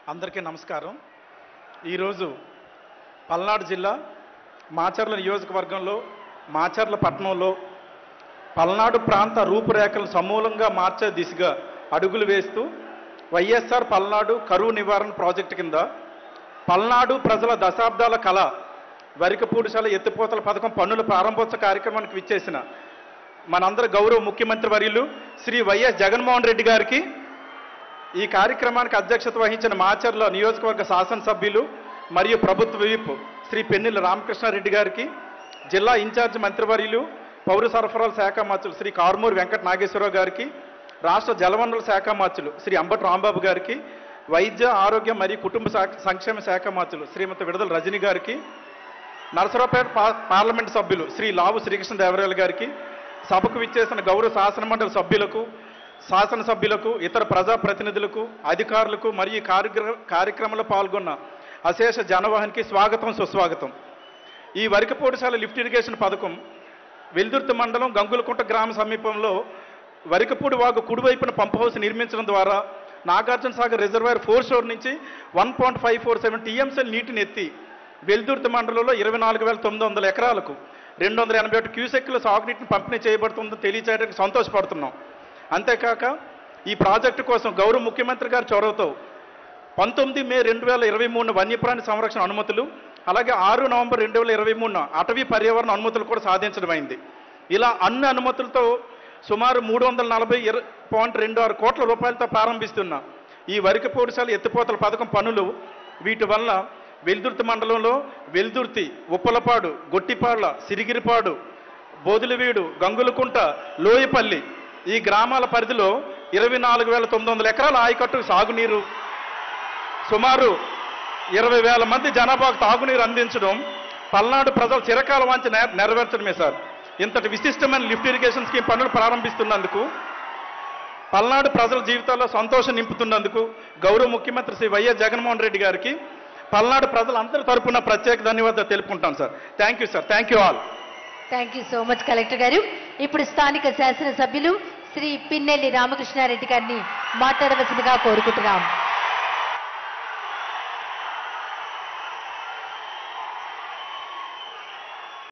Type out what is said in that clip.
అందరికీ నమస్కారం ఈరోజు పల్నాడు జిల్లా మాచర్ల నియోజకవర్గంలో మాచర్ల పట్టణంలో పల్నాడు ప్రాంత రూపురేఖలను సమూలంగా మార్చే దిశగా అడుగులు వేస్తూ వైఎస్ఆర్ పల్నాడు కరువు నివారణ ప్రాజెక్టు కింద పల్నాడు ప్రజల దశాబ్దాల కళ వరికపూడిశాల ఎత్తిపోతల పథకం పన్నుల ప్రారంభోత్సవ కార్యక్రమానికి విచ్చేసిన మనందరి గౌరవ ముఖ్యమంత్రి వర్యులు శ్రీ వైఎస్ జగన్మోహన్ రెడ్డి గారికి ఈ కార్యక్రమానికి అధ్యక్షత వహించిన మాచర్ల నియోజకవర్గ శాసనసభ్యులు మరియు ప్రభుత్వ విప్ శ్రీ పెన్నెల రామకృష్ణారెడ్డి గారికి జిల్లా ఇన్ఛార్జ్ మంత్రివర్యులు పౌర సరఫరాల శాఖ మంత్రులు శ్రీ కారుమూరి వెంకట నాగేశ్వరరావు గారికి రాష్ట్ర జలవనరుల శాఖ మంత్రులు శ్రీ అంబటి రాంబాబు గారికి వైద్య ఆరోగ్య మరియు కుటుంబ శాఖ- సంక్షేమ శాఖ మంత్రులు శ్రీమతి విడుదల రజని గారికి నరసరావుపేట పా- పార్లమెంటు సభ్యులు శ్రీ లావు శ్రీకృష్ణదేవరాయలు గారికి సభకు విచ్చేసిన గౌరవ శాసనమండలి సభ్యులకు శాసనసభ్యులకు ఇతర ప్రజాప్రతినిధులకు అధికారులకు మరియు ఈ కార్యక్ర కార్యక్రమంలో పాల్గొన్న అశేష జనవాహనికి స్వాగతం సుస్వాగతం ఈ వరికపూడిశాల లిఫ్ట్ ఇరిగేషన్ పథకం వెల్దుర్తి మండలం గంగులకుంట గ్రామ సమీపంలో వరికపూడి వాగు కుడివైపున పంప్ హౌస్ నిర్మించడం ద్వారా Nagarjuna Sagar reservoir fore shore నుంచి one point five four seven టీఎంసీల నీటిని ఎత్తి వెల్దుర్తి మండలంలో ఇరవై నాలుగు వేల తొమ్మిది వందల ఎకరాలకు రెండు వందల ఎనభై ఒకటి క్యూసెక్ల సాగునీటిని పంపిణీ చేయబడుతుందని తెలియచేయడానికి సంతోషపడుతున్నాం అంతేకాక ఈ ప్రాజెక్టు కోసం గౌరవ ముఖ్యమంత్రి గారి చొరవతో పంతొమ్మిది మే రెండు వేల ఇరవై మూడున వన్యప్రాణి సంరక్షణ అనుమతులు అలాగే ఆరు నవంబర్ రెండు వేల ఇరవై మూడున అటవీ పర్యావరణ అనుమతులు కూడా సాధించడమైంది ఇలా అన్ని అనుమతులతో సుమారు మూడు వందల నలభై ఇర పాయింట్ రెండు ఆరు కోట్ల రూపాయలతో ప్రారంభిస్తున్న ఈ వరికి పోడిశాల ఎత్తిపోతల పథకం పనులు వీటి వల్ల వెల్దుర్తి మండలంలో వెల్దుర్తి ఉప్పలపాడు గొట్టిపాళ్ల సిరిగిరిపాడు బోదులవీడు గంగులకుంట లోయపల్లి ఈ గ్రామాల పరిధిలో ఇరవై నాలుగు వేల తొమ్మిది వందల ఎకరాల ఆయకట్టు సాగునీరు సుమారు ఇరవై వేల మంది జనాభాకు తాగునీరు అందించడం పల్నాడు ప్రజల చిరకాల వాంచి నె- నెరవేర్చడమే సార్ ఇంతటి విశిష్టమైన లిఫ్ట్ ఇరిగేషన్ స్కీమ్ పనులు ప్రారంభిస్తున్నందుకు పల్నాడు ప్రజల జీవితాల్లో సంతోషం నింపుతున్నందుకు గౌరవ ముఖ్యమంత్రి శ్రీ వైఎస్ జగన్మోహన్ రెడ్డి గారికి పల్నాడు ప్రజలందరి తరపున ప్రత్యేక ధన్యవాదాలు తెలుపుకుంటాను sir thank you sir thank you all thank you so much collector గారు ఇప్పుడు స్థానిక శాసనసభ్యులు శ్రీ పిన్నెల్లి రామకృష్ణారెడ్డి గారిని మాట్లాడవలసిందిగా కోరుకుంటున్నాం